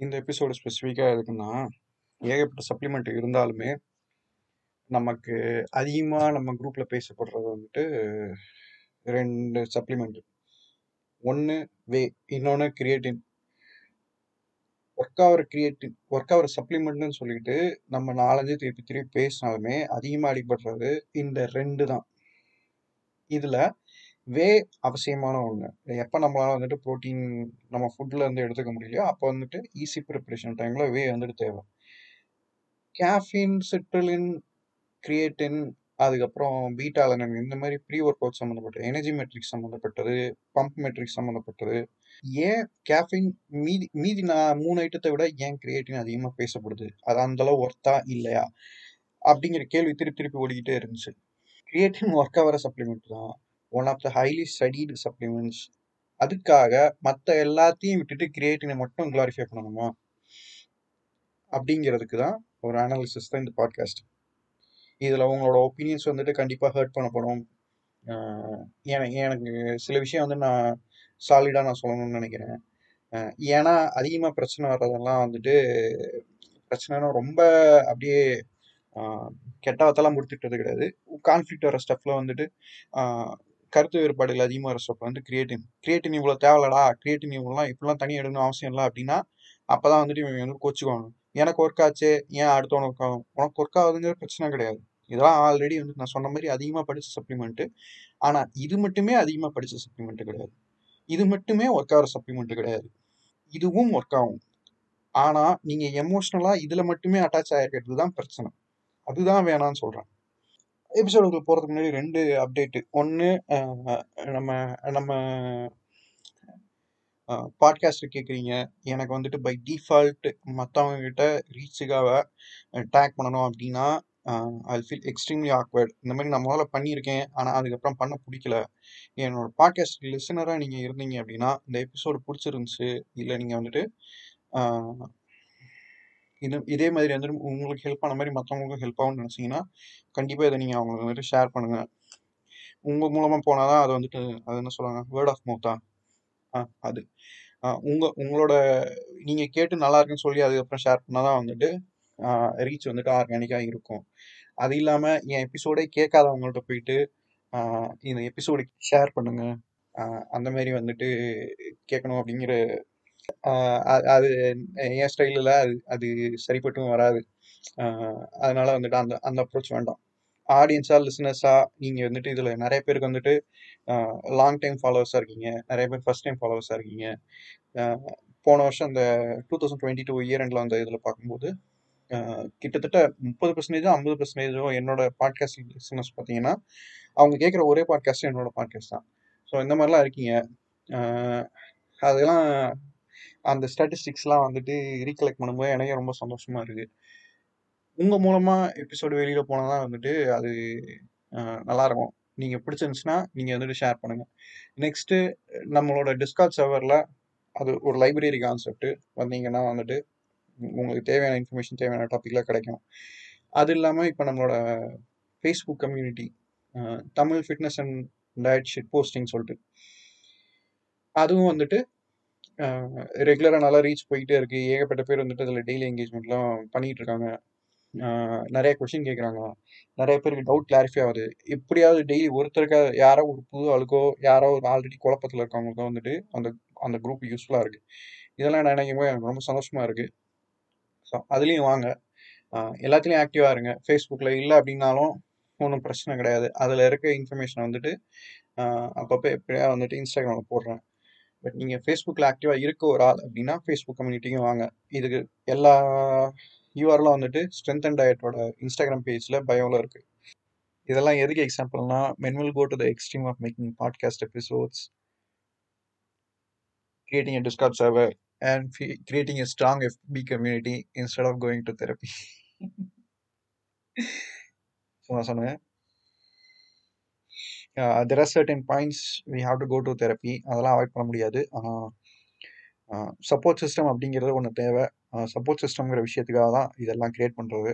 இந்த எபிசோடு ஸ்பெசிஃபிக்கா எதுக்குன்னா, ஏகப்பட்ட சப்ளிமெண்ட் இருந்தாலுமே, நமக்கு அதிகமா நம்ம குரூப்ல பேசப்படுறது வந்துட்டு 2 சப்ளிமெண்ட். ஒண்ணு வே, இன்னொன்னு கிரியேட்டின். ஒர்க் ஆவர கிரியேட்டின் ஒர்க் ஆவர சப்ளிமெண்ட்ன்னு சொல்லிட்டு நம்ம 4, 5 திருப்பி திருப்பி பேசினாலுமே, அதிகமா அடிபடுறது இந்த 2 தான். இதுல வே அவசியமான ஒண்ணு. எப்ப நம்மளால வந்துட்டு புரோட்டீன் நம்ம ஃபுட்ல இருந்து எடுத்துக்க முடியலையோ, அப்ப வந்துட்டு ஈஸி பிரிப்பரேஷன் டைம்ல வே வந்துட்டு தேவை. கேஃபீன், சிட்ருலின், கிரியேட்டின், அதுக்கப்புறம் பீட்டா அலனைன் இந்த மாரி ப்ரீ ஒர்க் அவுட் சம்மந்தப்பட்ட எனர்ஜி மெட்ரிக்ஸ் சம்மந்தப்பட்டது, பம்ப் மெட்ரிக்ஸ் சம்மந்தப்பட்டது. ஏன் கேஃபீன் மீதி மீதி நான் 3 ஐட்டத்த விட ஏன் கிரியேட்டின் அதிகமா பேசப்படுது? அது அந்த அளவு ஒர்த்தா? இல்லையா? அப்படிங்கிற கேள்வி திருப்பி திருப்பி ஓடிக்கிட்டே இருந்துச்சு. கிரியேட்டின் ஒர்க் ஆவர சப்ளிமெண்ட் தான். One of the highly studied supplements. அதுக்காக மத்த எல்லாத்தையும் விட்டுட்டு கிரியேட்டின மட்டும் குளாரிஃபை பண்ணணுமா? அப்படிங்கிறதுக்கு தான் ஒரு அனாலிசிஸ் தான் இந்த பாட்காஸ்ட். இதுல உங்களோட ஒப்பீனியன்ஸ் வந்துட்டு கண்டிப்பா ஹர்ட் பண்ணப்படும். அ என எனக்கு சில விஷயம் வந்து நான் சாலிடா நான் சொல்லணும்னு நெனைக்கிறேன். அ ஏன்னா, அதிகமா பிரச்சனை வர்றதெல்லாம் வந்துட்டு பிரச்சனைனா ரொம்ப அப்படியே அ கெட்ட வார்த்தைலாம் முடித்திட்டது கிடையாது. கான்ஃப்ளிக்ட் வர ஸ்டஃப்ல வந்துட்டு அ கருத்து வேறுபாடுகள் அதிகமா வர ஸ்டஃப் வந்து கிரியேட்டின். கிரியேட்டின் இவ்வளோ தேவையில்லடா, கிரியேட்டின் இவ்வளோலாம் இப்படிலாம் தனியா எடுக்கணும்னு அவசியம் இல்ல அப்படின்னா, அப்பதான் வந்துட்டு இவங்க வந்து கோச்சுக்குவாங்க. எனக்கு ஒர்க் ஆச்சே, ஏன் அடுத்தவனுக்கு ஒர்க் ஆகும்? உனக்கு ஒர்க் ஆகுதுங்கிறது பிரச்சனை கிடையாது. இதெல்லாம் ஆல்ரெடி வந்து நான் சொன்ன மாரி அதிகமா படிச்ச சப்ளிமெண்ட். ஆனா, இது மட்டுமே அதிகமா படிச்ச சப்ளிமெண்ட் கிடையாது. இது மட்டுமே ஒர்க் ஆகுற சப்ளிமெண்ட் கிடையாது. இதுவும் ஒர்க் ஆகும். ஆனா, நீங்க எமோஷனலா இதுல மட்டுமே அட்டாச் ஆயிருக்கிறது தான் பிரச்சனை. அதுதான் வேணான்னு சொல்றேன். எபிசோடுக்குள்ள போறதுக்கு முன்னாடி 2 அப்டேட். ஒண்ணு அ நம்ம நம்ம அ பாட்காஸ்ட் கேட்குறீங்க. எனக்கு வந்துட்டு பை டிஃபால்ட் மத்தவங்க கிட்ட ரீச்சுக்காக டேக் பண்ணணும் அப்படின்னா, uh I feel extremely awkward. இந்த மாரி நான் முதல்ல பண்ணியிருக்கேன். ஆனா, அதுக்கப்புறம் பண்ண புடிக்கல. என்னோட பாட்காஸ்ட் லிசனரா நீங்க இருந்தீங்க அப்படின்னா, இந்த எபிசோடு புடிச்சிருந்துச்சு, இல்ல நீங்க வந்துட்டு அ இது இதே மாதிரி வந்துட்டு உங்களுக்கு ஹெல்ப் ஆன மாரி மத்தவங்களுக்கும் ஹெல்ப் ஆகும்னு நெனைச்சீங்கன்னா, கண்டிப்பா இத நீங்க அவங்களுக்கு வந்துட்டு ஷேர் பண்ணுங்க. உங்க மூலமா போனா தான் அது வந்துட்டு அது என்ன சொல்லுவாங்க? Word of மவுத்தா? ஆ அது. அ உங்க உங்களோட நீங்க கேட்டு நல்லா இருக்குன்னு சொல்லி அதுக்கப்புறம் ஷேர் பண்ணா தான் வந்துட்டு அ ரீச் வந்துட்டு ஆர்கானிக்கா இருக்கும். அது இல்லாம என் எபிசோடே கேட்காதவங்கள்ட்ட போயிட்டு, அ இந்த எபிசோடு ஷேர் பண்ணுங்க. அ அந்த மாரி வந்துட்டு கேட்கணும் அப்படிங்கிற அ அ- அது என் ஸ்டைல்ல அது அது சரிப்பட்டும் வராது. அ அதனால வந்துட்டு அந்த அந்த அப்ரோச் வேண்டாம். ஆடியன்ஸா, லிசனர்ஸா நீங்க வந்துட்டு இதுல நெறைய பேருக்கு வந்துட்டு அ லாங் டைம் ஃபாலோவர்ஸா இருக்கீங்க. நெறைய பேர் ஃபர்ஸ்ட் டைம் ஃபாலோவர்ஸா இருக்கீங்க. அ போன வருஷம் இந்த 2022 இயர் எண்ட்ல வந்த இதுல பார்க்கும்போது, அ கிட்டத்தட்ட 30% 50% என்னோட பாட்காஸ்ட் லிசனர்ஸ் பார்த்தீங்கன்னா, அவங்க கேட்குற ஒரே பாட்காஸ்ட் என்னோட பாட்காஸ்ட் தான். ஸோ இந்த மாரிலாம் இருக்கீங்க. அ அதெல்லாம் அந்த ஸ்டாட்டிஸ்டிக்ஸ்லாம் வந்துட்டு ரீகலெக்ட் பண்ணும்போது எனக்கே ரொம்ப சந்தோஷமா இருக்கு. உங்க மூலமா எபிசோடு வெளியில போனா தான் வந்துட்டு அது அ நல்லாருக்கும். நீங்க பிடிச்சிருந்துச்சுன்னா, நீங்க வந்துட்டு ஷேர் பண்ணுங்க. நெக்ஸ்ட்டு நம்மளோட டிஸ்கார்ட் சர்வர்ல அது ஒரு லைப்ரரி கான்செப்ட். வந்தீங்கன்னா வந்துட்டு உங்களுக்கு தேவையான இன்ஃபர்மேஷன், தேவையான டாபிக்லாம் கிடைக்கும். அது இல்லாம இப்ப நம்மளோட Facebook community uh Tamil fitness and diet shit posting சொல்ட்டு. அதுவும் வந்துட்டு அ ரெகுலரா நல்லா ரீச் போயிட்டே இருக்கு. ஏகப்பட்ட பேர் வந்துட்டு அதுல டெய்லி என்கேஜ்மெண்ட்லாம் பண்ணிட்டு இருக்காங்க. அ நெறைய கொஸ்டின் கேட்குறாங்க. நெறைய பேருக்கு டவுட் கிளாரிஃபை ஆகுது. எப்படியாவது டெய்லி ஒருத்தருக்கா யாரோ ஒரு புது ஆளுக்கோ, யாரோ ஒரு ஆல்ரெடி குழப்பத்துல இருக்கவங்களுக்கோ வந்துட்டு அந்த அந்த குரூப் யூஸ்ஃபுல்லா இருக்கு. இதெல்லாம் நினைக்கும்போது எனக்கு ரொம்ப சந்தோஷமா இருக்கு. ஸோ அதுலயும் வாங்க. அ எல்லாத்துலயும் ஆக்டிவா இருங்க. Facebookல இல்ல அப்படின்னாலும் ஒண்ணும் பிரச்சனை கிடையாது. அதுல இருக்க இன்ஃபர்மேஷன வந்துட்டு அ அப்பப்ப எப்படியா வந்துட்டு Instagramல போடுறேன். பட் நீங்க Facebookல ஆக்டிவா இருக்க ஒரு ஆள் அப்படின்னா, Facebook கம்யூனிட்டிக்கும் வாங்க. இதுக்கு எல்லா யூஆர்எலும் வந்துட்டு ஸ்ட்ரென்த் அண்ட் டயட்டோட Instagram பேஜ்ல பயோல இருக்கு. இதெல்லாம் எதுக்கு எக்ஸாம்பிள்னா, men will go to the extreme of making podcast episodes, creating a Discord server, and fe- creating a strong FB community instead of going to therapy. சும்மா சொன்னேன். Uh, there are certain points we have to go to therapy. அதெல்லாம் avoid பண்ண முடியாது. ஆனா support system அப்படிங்கிறது ஒன்று தேவை. Support சிஸ்டம்ங்கிற விஷயத்துக்காக தான் இதெல்லாம் கிரியேட் பண்ணுறது.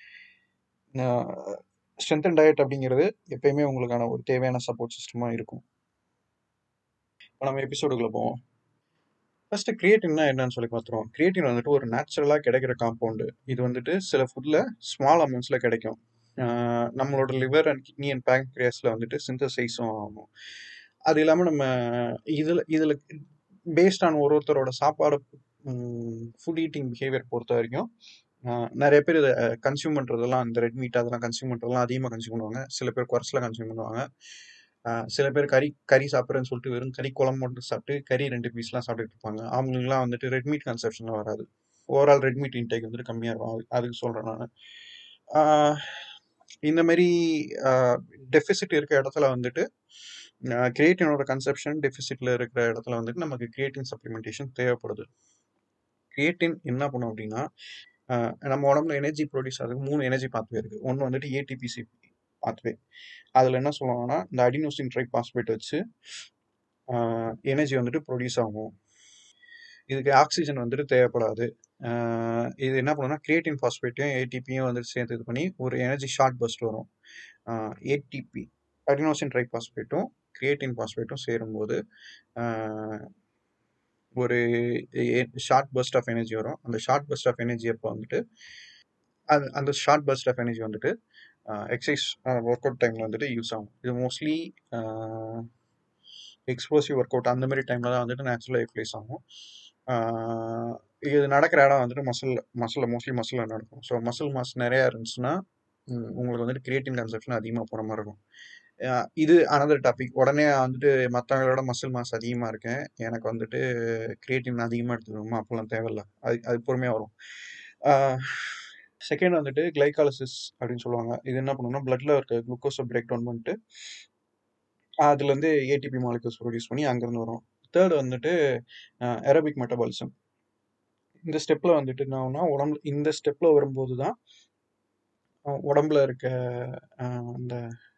ஸ்ட்ரென்த் அண்ட் டயட் அப்படிங்கிறது எப்பயுமே உங்களுக்கான ஒரு தேவையான சப்போர்ட் சிஸ்டமாக இருக்கும். இப்போ நம்ம எபிசோடுக்குள்ள போவோம். ஃபர்ஸ்ட் கிரியேட்டின்னா என்னன்னு சொல்லி பார்த்துருவோம் கிரியேட்டின் வந்துட்டு ஒரு நேச்சுரலாக கிடைக்கிற காம்பவுண்டு இது வந்துட்டு சில ஃபுட்டில் ஸ்மால் அமௌண்ட்ஸில் கிடைக்கும் ஆஹ் நம்மளோட லிவர் அண்ட் கிட்னி அண்ட் பேங்க்ரியாஸில் வந்துட்டு சிந்தசைஸும் ஆகும் அது இல்லாமல் நம்ம இதில் இதில் பேஸ்ட் ஆன் ஒரு ஒருத்தரோட சாப்பாடு ஃபுட் ஈட்டிங் பிஹேவியர் பொறுத்த வரைக்கும் ஆஹ் நிறைய பேர் இதை கன்சியூம் பண்ணுறதெல்லாம் இந்த ரெட் மீட் அதெல்லாம் கன்சியூம் பண்ணுறதெல்லாம் அதிகமாக கன்சியூம் பண்ணுவாங்க சில பேர் குறைச்சல கன்சியூம் பண்ணுவாங்க ஆஹ் சில பேர் கறி கறி சாப்பிட்றேன்னு சொல்லிட்டு வெறும் கறி குழம்பு மட்டும் சாப்பிட்டு கறி ரெண்டு பீஸ்லாம் சாப்பிட்டுட்டு இருப்பாங்க அவங்களுக்குலாம் வந்துட்டு ரெட் மீட் கன்சப்ஷன்லாம் வராது ஓவரால் ரெட் மீட் இன்டேக் வந்துட்டு கம்மியாக இருக்கும் அது- அதுக்கு சொல்கிறேன் நான் இந்த மாதிரி டெஃபிசிட் இருக்க இடத்துல வந்துட்டு கிரியேட்டினோட கன்செப்ஷன் டெஃபிசிட்ல இருக்கிற இடத்துல வந்துட்டு நமக்கு கிரியேட்டின் சப்ளிமெண்டேஷன் தேவைப்படுது கிரியேட்டின் என்ன பண்ணும் அப்படின்னா ஆஹ் நம்ம உடம்புல எனர்ஜி ப்ரொடியூஸ் ஆகுது மூணு எனர்ஜி பாத்வே இருக்கு ஒன்று வந்துட்டு ஏடிபிசி பாத்வே அதில் என்ன சொல்லுவாங்கன்னா இந்த அடினோசின் ட்ரை பாஸ்பேட் வச்சு எனர்ஜி வந்துட்டு ப்ரொடியூஸ் ஆகும் இதுக்கு ஆக்சிஜன் வந்துட்டு தேவைப்படாது ஆஹ் இது என்ன பண்ணுன்னா கிரியேட்டின் பாஸ்பேட்டையும் ஏடிபியும் வந்துட்டு சேர்த்து இது பண்ணி ஒரு எனர்ஜி ஷார்ட் பஸ்ட் வரும் ATP adenosine triphosphate creatine பாஸ்பேட்டும் சேரும்போது ஆஹ் ஒரு ஷார்ட் பஸ்ட் ஆஃப் எனர்ஜி வரும் அந்த ஷார்ட் பஸ்ட் ஆஃப் எனர்ஜி அப்போ வந்துட்டு அது அந்த ஷார்ட் பஸ்ட் ஆஃப் எனர்ஜி வந்துட்டு எக்ஸசைஸ் ஒர்க் அவுட் டைமில் வந்துட்டு யூஸ் ஆகும் இது மோஸ்ட்லி எக்ஸ்ப்ளோசிவ் ஒர்க் அவுட் அந்த மாதிரி டைமில் தான் வந்துட்டு நேச்சுரலாக யூட்டிலைஸ் ஆகும் ஆஹ் இது நடக்கிற இடம் வந்துட்டு மசில் மசில் மோஸ்ட்லி மசிலில் நடக்கும் ஸோ மசில் மாஸ் நிறையா இருந்துச்சுன்னா ம், உங்களுக்கு வந்துட்டு கிரியேட்டின் கன்சப்ஷன் அதிகமாக போகிற மாதிரி இருக்கும் ஆஹ் இது அனதர் டாபிக் உடனே வந்துட்டு மற்றவங்களோட மசில் மாஸ் அதிகமாக இருக்கேன் எனக்கு வந்துட்டு கிரியேட்டின் அதிகமாக எடுத்துக்கணுமா அப்போல்லாம் தேவையில்ல அது அது பொறுமையாக வரும் செகண்ட் வந்துட்டு கிளைகாலிசிஸ் அப்படின்னு சொல்லுவாங்க இது என்ன பண்ணுன்னா பிளட்ல இருக்க குளுக்கோஸை பிரேக் டவுன் பண்ணிட்டு அதுலேருந்து ஏடிபி மாலிகூல்ஸ் ப்ரொடியூஸ் பண்ணி அங்கேருந்து வரும் தேர்ட் வந்துட்டு ஏரோபிக் மெட்டபாலிசம் இந்த ஸ்டெப்பில் வந்துட்டு என்ன ஆகும்னா உடம்புல இந்த ஸ்டெப்பில் வரும்போது தான் அஹ் உடம்புல இருக்க அஹ் அந்த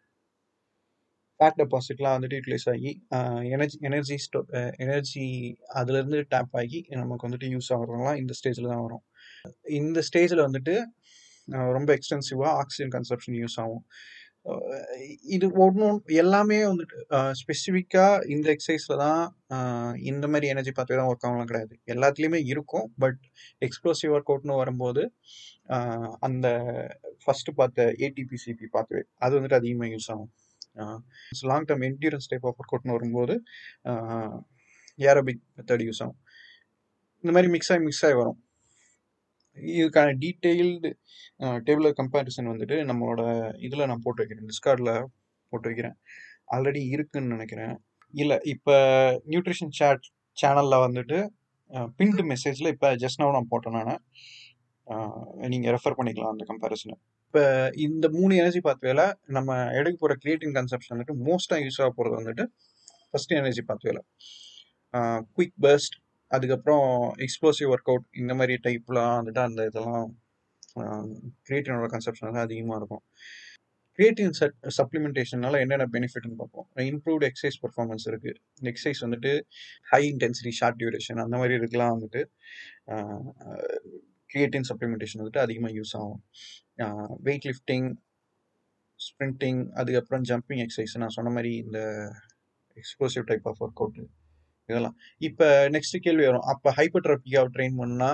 ஃபேட் டெபாசிட்லாம் வந்துட்டு யூட்டிலைஸ் ஆகி எனர்ஜி எனர்ஜி ஸ்டோ எனர்ஜி அதுலேருந்து டேப் ஆகி நமக்கு வந்துட்டு யூஸ் ஆகிறதுலாம் இந்த ஸ்டேஜில் தான் வரும் இந்த ஸ்டேஜில் வந்துட்டு அஹ் ரொம்ப எக்ஸ்டென்சிவாக ஆக்சிஜன் கன்சப்ஷன் யூஸ் ஆகும் அஹ் இது ஒன்றும் எல்லாமே வந்துட்டு ஸ்பெசிஃபிக்காக இந்த எக்ஸசைஸில் தான் அஹ் இந்த மாதிரி எனர்ஜி பார்த்து தான் ஒர்க் ஆகலாம் கிடையாது எல்லாத்துலேயுமே இருக்கும் பட் எக்ஸ்ப்ளோசிவ் ஒர்க் அவுட்னு வரும்போது அஹ் அந்த ஃபஸ்ட்டு பார்த்த ஏடிபிசிபி பார்த்துவே அது வந்துட்டு அதிகமாக யூஸ் ஆகும் long term endurance type of ஒர்க் அவுட்னு வரும்போது ஏரோபிக் மெத்தட் யூஸ் ஆகும் இந்த மாதிரி மிக்ஸ் ஆகி மிக்ஸ் ஆகி வரும் இதுக்கான டீட்டெயில்டு டேபிள் கம்பேரிசன் வந்துட்டு நம்மளோட இதில் நான் போட்டு வைக்கிறேன் டிஸ்கார்டில் போட்டு வைக்கிறேன் ஆல்ரெடி இருக்குன்னு நினைக்கிறேன் இல்லை இப்போ நியூட்ரிஷன் சேட் சேனலில் வந்துட்டு பின்டு மெசேஜில் இப்போ ஜஸ்ட் now நான் போட்டேன் நான் நீங்கள் ரெஃபர் பண்ணிக்கலாம் அந்த கம்பேரிசனை இப்போ இந்த மூணு எனர்ஜி பாத்வேல நம்ம எடுக்க போகிற கிரியேட்டின் கன்செப்ஷன் வந்துட்டு மோஸ்ட்டாக யூஸ் ஆக போகிறது வந்துட்டு ஃபர்ஸ்ட் எனர்ஜி பாத்வேல குயிக் பர்ஸ்ட் அதுக்கப்புறம் எக்ஸ்ப்ளோசிவ் ஒர்க் அவுட் இந்த மாதிரி டைப்லாம் வந்துட்டு அந்த இதெல்லாம் கிரியேட்டினோட கன்செப்ஷன் தான் அதிகமாக இருக்கும் கிரியேட்டின் சட் சப்ளிமெண்டேஷனால என்னென்ன பெனிஃபிட்னு பார்ப்போம் இம்ப்ரூவ்ட் எக்ஸசைஸ் பர்ஃபார்மன்ஸ் இருக்குது எக்ஸசைஸ் வந்துட்டு ஹை இன்டென்சிட்டி ஷார்ட் டியூரேஷன் அந்த மாதிரி இருக்கலாம் வந்துட்டு கிரியேட்டின் சப்ளிமெண்டேஷன் வந்துட்டு அதிகமாக யூஸ் ஆகும் வெயிட் லிஃப்டிங் ஸ்ப்ரிண்டிங் அதுக்கப்புறம் ஜம்பிங் எக்ஸசைஸ் நான் சொன்ன மாதிரி இந்த explosive type of workout இதெல்லாம் இப்போ நெக்ஸ்ட் கேள்வி வரும் அப்போ ஹைப்பர்ட்ரபிக்காக ட்ரெயின் பண்ணா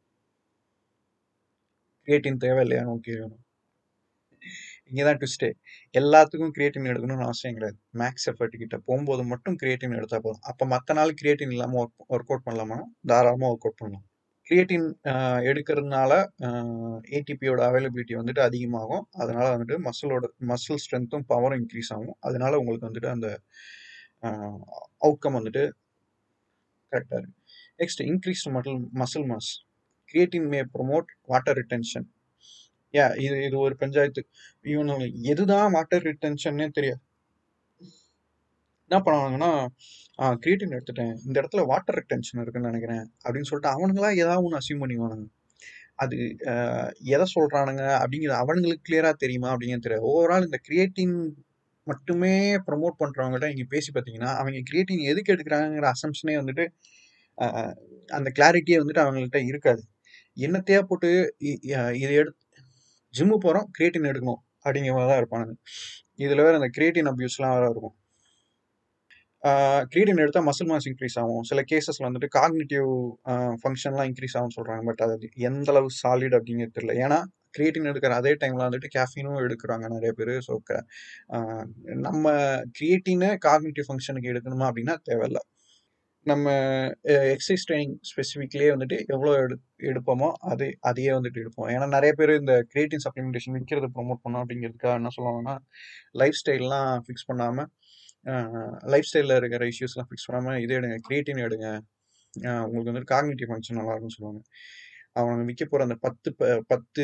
கிரியேட்டின் தேவை இல்லையான்னு ஒரு கேள்வி வரும் இங்கே தான் ட்விஸ்டே எல்லாத்துக்கும் கிரியேட்டின் எடுக்கணும்னு அவசியம் கிடையாது மேக்ஸ் எஃபர்ட் கிட்ட போகும்போது மட்டும் கிரியேட்டின் எடுத்தால் போதும் அப்போ மற்ற நாள் கிரியேட்டின் இல்லாமல் ஒர்க் ஒர்க் அவுட் பண்ணலாமா தாராளமாக ஒர்க் அவுட் பண்ணலாம் கிரியேட்டின் எடுக்கிறதுனால ஏடிபியோட அவைலபிலிட்டி வந்துட்டு அதிகமாகும் அதனால வந்துட்டு மசிலோட மசில் ஸ்ட்ரென்த்தும் பவரும் இன்க்ரீஸ் ஆகும் அதனால உங்களுக்கு வந்துட்டு அந்த அவுட்கம் வந்துட்டு கரெக்டாக இருக்கு next increase muscle muscle mass creatine may promote water retention ஏ இது இது ஒரு பஞ்சாயத்து இவனு எதுதான் வாட்டர் ரிட்டென்ஷன்னே தெரியாது என்ன பண்ணுவாங்கன்னா கிரியேட்டின் எடுத்துட்டேன் இந்த இடத்துல வாட்டர் ரிட்டென்ஷன் இருக்குன்னு நினைக்கிறேன் அப்படின்னு சொல்லிட்டு அவனுங்களா ஏதாவது ஒன்று அசியூம் பண்ணிக்குவானுங்க அது ஆஹ், எதை சொல்றானுங்க அப்படிங்கிறது அவனுங்களுக்கு கிளியரா தெரியுமா அப்படிங்கிறது தெரியாது ஓவரால் இந்த கிரியேட்டின் மட்டுமே ப்ரமோட் பண்றவங்ககிட்ட நீங்க பேசி பார்த்தீங்கன்னா அவங்க கிரியேட்டின் எதுக்கு எடுக்கிறாங்கிற அசம்ஷனே வந்துட்டு ஆஹ், அந்த கிளாரிட்டியே வந்துட்டு அவங்கள்ட்ட இருக்காது என்னத்தையா போட்டு இ- இ- இதை எடுத்து ஜிம்மு போகிறோம் கிரியேட்டின் எடுக்கணும் அப்படிங்கிற மாதிரி தான் இருப்பானுங்க இதில் வேற அந்த கிரியேட்டின் அப்யூஸ்லாம் வேற இருக்கும் கிரியேட்டின் எடுத்தா மசில் மாஸ் இன்க்ரீஸ் ஆகும். சில கேஸஸ்ல வந்துட்டு காக்னிட்டிவ் அ ஃபங்ஷன்லாம் இன்க்ரீஸ் ஆகும்னு சொல்றாங்க. பட் அது எந்த அளவு சாலிட் அப்படிங்கிறது தெரியல. ஏன்னா, கிரியேட்டின் எடுக்கிற அதே டைம்ல வந்துட்டு கேஃபீனும் எடுக்குறாங்க நெறைய பேரு. ஸோ க அ நம்ம கிரியேட்டின காக்னிட்டிவ் ஃபங்ஷனுக்கு எடுக்கணுமா அப்படின்னா தேவையில்ல. நம்ம எ எக்சர்சைஸ் ட்ரெய்னிங் ஸ்பெசிஃபிக்லயே வந்துட்டு எவ்வளோ எடு எடுப்போமோ, அதே அதையே வந்துட்டு எடுப்போம். ஏன்னா நெறைய பேரு இந்த கிரியேட்டின் சப்ளிமெண்டேஷன் விக்கிறத ப்ரமோட் பண்ணணும் அப்படிங்கிறதுக்காக என்ன சொல்லுவாங்கன்னா, லைஃப் ஸ்டைல்லாம் ஃபிக்ஸ் பண்ணாம, அ லைஃப் ஸ்டைல்ல இருக்கிற இஷ்யூஸ்லாம் ஃபிக்ஸ் பண்ணாம, இத எடுங்க கிரியேட்டின் எடுங்க. அ உங்களுக்கு வந்துட்டு காக்னிட்டிவ் ஃபங்ஷன் நல்லாருக்கும்னு சொல்லுவாங்க. அவங்க விக்க போற அந்த 10 ப 10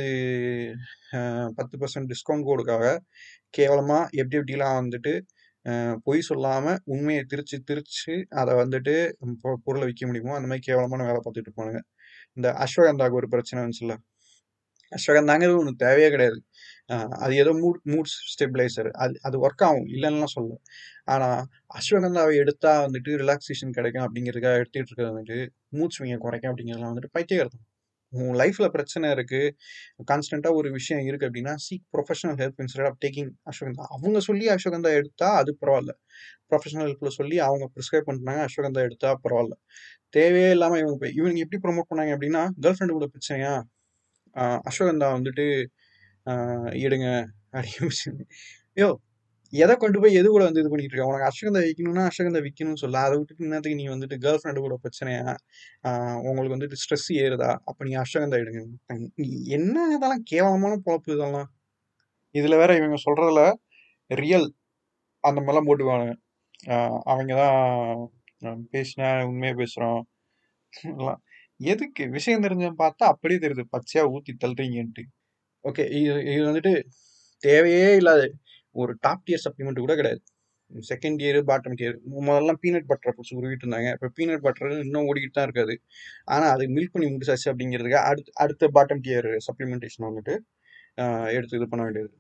அ 10% டிஸ்கவுண்ட் கோடுக்காக கேவலமா எப்படி எப்படிலாம் வந்துட்டு அ பொய் சொல்லாம உண்மைய திரிச்சு திரிச்சு அத வந்துட்டு பொ பொருள விக்க முடியுமோ, அந்த மாரி கேவலமான வேல பார்த்துட்டு இருப்பானுங்க. இந்த அஸ்வகந்தாவுக்கு ஒரு பிரச்சனை வந்துச்சுல்ல. அஸ்வகந்தாங்கிறது ஒண்ணு தேவையே கிடையாது. அ அது ஏதோ மூட் மூட் ஸ்டெபிலைசர். அது அது ஒர்க் ஆகும். இல்லன்னுலாம் சொல்லல. ஆனா, அஸ்வகந்தாவ எடுத்தா வந்துட்டு ரிலாக்சேஷன் கிடைக்கும் அப்படிங்கிறதுக்காக எடுத்துட்டு இருக்கிறது வந்துட்டு, மூட் ஸ்விங்க குறைக்கும் அப்படிங்கிறதெல்லாம் வந்துட்டு பைத்தியக்காரத்தனம். உன் லைஃப்ல பிரச்சனை இருக்கு. கான்ஸ்டன்ட்டா ஒரு விஷயம் இருக்கு அப்படின்னா, seek professional help instead of taking ashwagandha. அவங்க சொல்லி அஸ்வகந்தா எடுத்தா அது பரவால்ல. ப்ரொஃபஷனல் ஹெல்ப்ல சொல்லி அவங்க பிரிஸ்கிரைப் பண்றாங்க. அஸ்வகந்தா எடுத்தா பரவால்ல. தேவையே இல்லாம இவங்க போய் இவனுங்க எப்படி ப்ரமோட் பண்ணாங்க அப்படின்னா, கேர்ள் ஃபிரெண்ட் கூட பிரச்சனையா? அ அஸ்வகந்தா வந்துட்டு அ எடுங்க அப்படின்னு யோவ்! எத கொண்டு போய் எது கூட வந்து இது பண்ணிட்டு இருக்க? உனக்கு அஸ்வகந்தா விக்கணும்னா, அஸ்வகந்தா விக்கணும்னு சொல்லு. அத விட்டுட்டு என்னத்துக்கு நீ வந்துட்டு கேர்ள் ஃபிரெண்ட் கூட பிரச்சனையா? அ உங்களுக்கு வந்துட்டு ஸ்ட்ரெஸ் ஏறுதா? அப்ப நீங்க அஸ்வகந்தா எடுங்க. நீ என்ன இதெல்லாம் கேவலமான பொழப்பு இதெல்லாம். இதுல வேற இவங்க சொல்றதுல ரியல் அந்த மாரிலாம் போட்டுக்குவானுங்க. அ அவங்க தான் அ பேசினா உண்மையா பேசுறோம். எல்லாம் எதுக்கு? விஷயம் தெரிஞ்சவன் பார்த்தா அப்படியே தெரியுது. பச்சையா ஊத்தி தள்ளுறீங்கன்ட்டு. ஓகே. இது இது வந்துட்டு தேவையே இல்லாத ஒரு டாப் டியர் சப்ளிமெண்ட் கூட கிடையாது. Second tier, bottom tier. முதல்லாம் பீனட் பட்டர புடிச்சு உருவிட்டு இருந்தாங்க. இப்ப பீனட் பட்டர் இன்னும் ஓடிக்கிட்டு தான் இருக்கு அது. ஆனா, அது மில்க் பண்ணி முடிச்சாச்சு அப்படிங்கிறதுக்காக அடுத் அடுத்த பாட்டம் டியர் சப்ளிமெண்டேஷன் வந்துட்டு அ எடுத்து இது பண்ண வேண்டியது.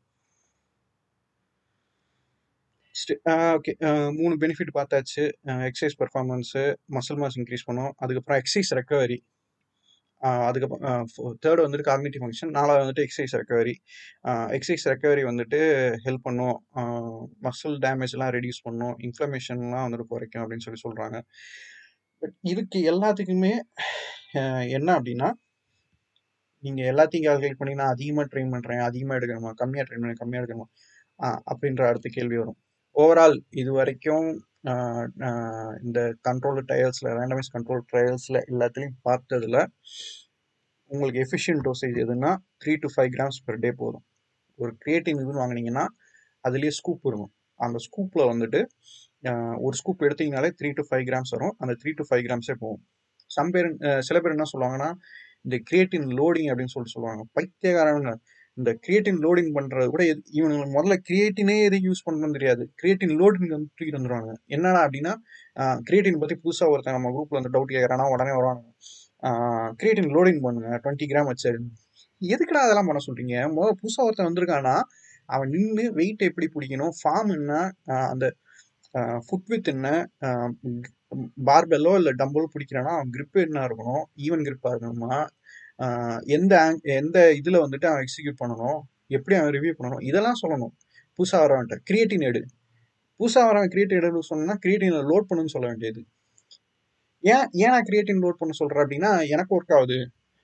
ஸ்ட் அ ஓகே. அ 3 பெனிஃபிட் பார்த்தாச்சு. Uh exercise performance, muscle mass increase பண்ணும். அதுக்கப்புறம் எக்சர்சைஸ் ரெக்கவரி. அ அதுக்கப்புறம் அ ஃபோ 3 வந்துட்டு காக்னிட்டிவ் ஃபங்ஷன். 4வது வந்துட்டு எக்சர்சைஸ் ரெக்கவரி. அ எக்சர்சைஸ் ரெக்கவரி வந்துட்டு ஹெல்ப் பண்ணும். அ மசில் டேமேஜ்லாம் ரெடியூஸ் பண்ணும். இன்ஃப்ளமேஷன்லாம் வந்துட்டு குறைக்கும் அப்படின்னு சொல்லி சொல்றாங்க. பட் இதுக்கு எல்லாத்துக்குமே அ என்ன அப்படின்னா நீங்க எல்லாத்தையும் கால்குலேட் பண்ணி நான் அதிகமா ட்ரெயின் பண்றேன், அதிகமா எடுக்கணுமா? கம்மியா ட்ரெயின் பண்ணி கம்மியா எடுக்கணுமா? அ அப்படின்ற அடுத்த கேள்வி வரும். ஓவரால் இதுவரைக்கும் அ அ இந்த கண்ட்ரோல்டு ட்ரையல்ஸ்ல ரேண்டமைஸ்ட் கண்ட்ரோல் ட்ரையல்ஸ்ல எல்லாத்துலயும் பார்த்ததுல உங்களுக்கு எஃபிஷியன்ட் டோசேஜ் எதுன்னா 3-5 கிராம்ஸ் பெர் டே போதும். ஒரு கிரியேட்டின் இதுன்னு வாங்குனீங்கன்னா, அதிலேயே ஸ்கூப் இருக்கும். அந்த ஸ்கூப்ல வந்துட்டு அ ஒரு ஸ்கூப் எடுத்தீங்கனாலே 3-5 கிராம்ஸ் வரும். அந்த 3-5 கிராம்ஸே போதும். சம் பேர் அ சில பேர் என்ன சொல்லுவாங்கன்னா, இந்த கிரியேட்டின் லோடிங் அப்படின்னு சொல்லிட்டு சொல்லுவாங்க. பைத்தியக்காரனுங்க. இந்த கிரியேட்டின் லோடிங் பண்றது கூட எது இவனுங்களுக்கு முதல்ல கிரியேட்டினே எதுக்கு யூஸ் பண்ணணும்னு தெரியாது. கிரியேட்டின் லோடிங் வந்து தூக்கிட்டு வந்துருவாங்க. என்னடா அப்படின்னா, அ கிரியேட்டின் பத்தி புதுசா ஒருத்தன் நம்ம குரூப்ல வந்து டவுட் கேட்கறான்னா, உடனே வருவானுங்க. அ கிரியேட்டின் லோடிங் பண்ணுங்க. 20 கிராம் வச்சு எதுக்குடா அதெல்லாம் பண்ண சொல்றீங்க? முதல்ல புதுசா ஒருத்தன் வந்திருக்கான்னா, அவன் நின்னு வெயிட் எப்படி பிடிக்கணும்? ஃபார்ம் என்ன? அ அந்த அ ஃபுட் விட்த் என்ன? அ பார்பெல்லோ இல்ல டம்பலோ பிடிக்கிறான்னா, அவன் கிரிப் என்ன இருக்கணும்? ஈவன் கிரிப்பா இருக்கணுமா? அ எந்த ஆங் எந்த இதுல வந்துட்டு அவன் எக்ஸிக்யூட் பண்ணணும்? எப்படி அவன் ரிவ்யூ பண்ணணும்? இதெல்லாம் சொல்லணும். புதுசா வரவன்ட்ட. கிரியேட்டின் எடு. புதுசா வரவன் கிரியேட்டின் எடுன்னு சொன்னா, கிரியேட்டின லோட் பண்ணுன்னு சொல்ல வேண்டியது. ஏன் ஏன் நான் கிரியேட்டின் லோட் பண்ண சொல்றேன் அப்படின்னா, எனக்கு ஒர்க் ஆகுது.